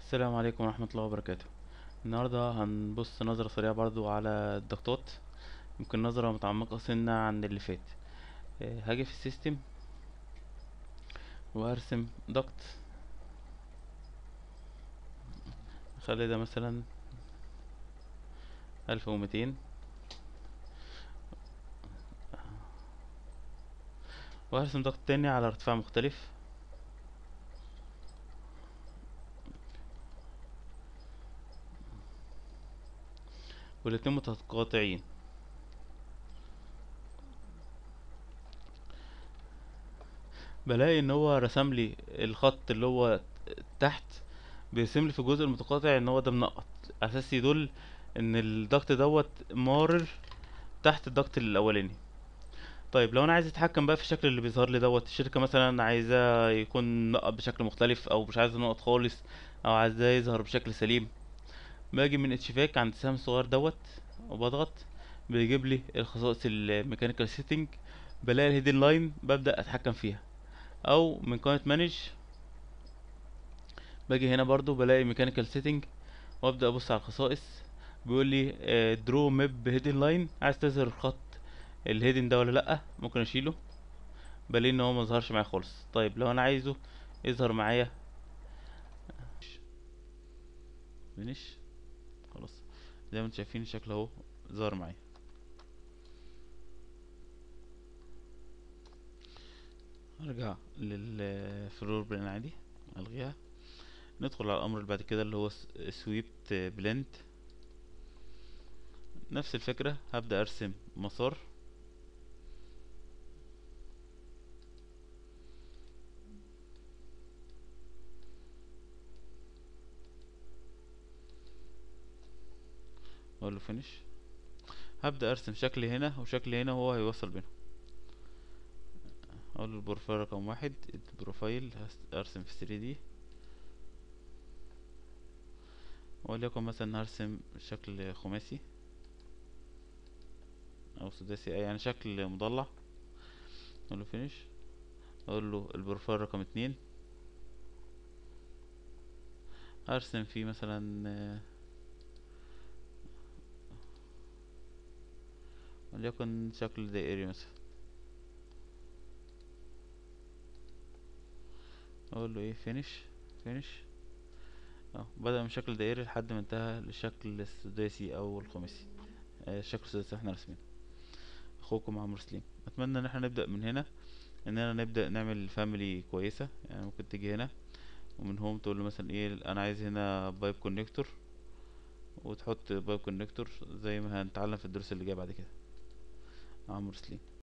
السلام عليكم ورحمة الله وبركاته النهاردة هنبص نظرة سريعة برضو على الضغطات يمكن نظرة متعمقة سنة عن اللي فات آه، هاجي في السيستم وهرسم ضغط خلي ده مثلا ألف ومتين وهرسم ضغط تاني على ارتفاع مختلف والاتنين متقاطعين بلاقي ان هو رسم لي الخط اللي هو تحت بيرسم لي في الجزء المتقاطع ان هو ده منقط اساس يدل ان الضغط دوت مارر تحت الضغط الاولاني طيب لو انا عايز اتحكم بقى في الشكل اللي بيظهر لي دوت الشركه مثلا عايزاه يكون نقط بشكل مختلف او مش عايزه نقط خالص او عايزاه يظهر بشكل سليم باجي من اتشفاك عند السهم الصغير دوت وبضغط بيجيب لي الخصائص الميكانيكال سيتنج بلاقي الهيدن لاين ببدأ اتحكم فيها او من قائمة مانج باجي هنا برضو بلاقي ميكانيكال سيتنج وابدأ ابص على الخصائص بيقول لي درو ميب هيدن لاين عايز تظهر الخط الهيدن ده ولا لا ممكن اشيله بلاقي ان هو مظهرش معايا خالص طيب لو انا عايزه يظهر معايا فينيش خلاص زي ما انتم شايفين الشكل اهو ظهر معايا ارجع للفلور بلان عادي الغيها ندخل على الامر اللي بعد كده اللي هو سويبت بلند نفس الفكرة هبدأ ارسم مسار اقول له فينيش هبدأ ارسم شكل هنا وشكل هنا وهو هيوصل بينهم اقول له البروفايل رقم واحد البروفايل ارسم في 3 دي وليكن مثلا هرسم شكل خماسي او سداسي اي يعني شكل مضلع اقول له فينيش اقول له البروفايل رقم اتنين هرسم فيه مثلا وليكن شكل دائري مثلا اقول له ايه فينيش فينيش اه بدأ من شكل دائري لحد ما انتهى للشكل السداسي او الخماسي آه الشكل السداسي احنا رسمينه اخوكم عمرو سليم اتمنى ان احنا نبدأ من هنا اننا نبدأ نعمل فاميلي كويسة يعني ممكن تيجي هنا ومن هوم تقول له مثلا ايه انا عايز هنا بايب كونكتور وتحط بايب كونكتور زي ما هنتعلم في الدروس اللي جايه بعد كده عمرو سليم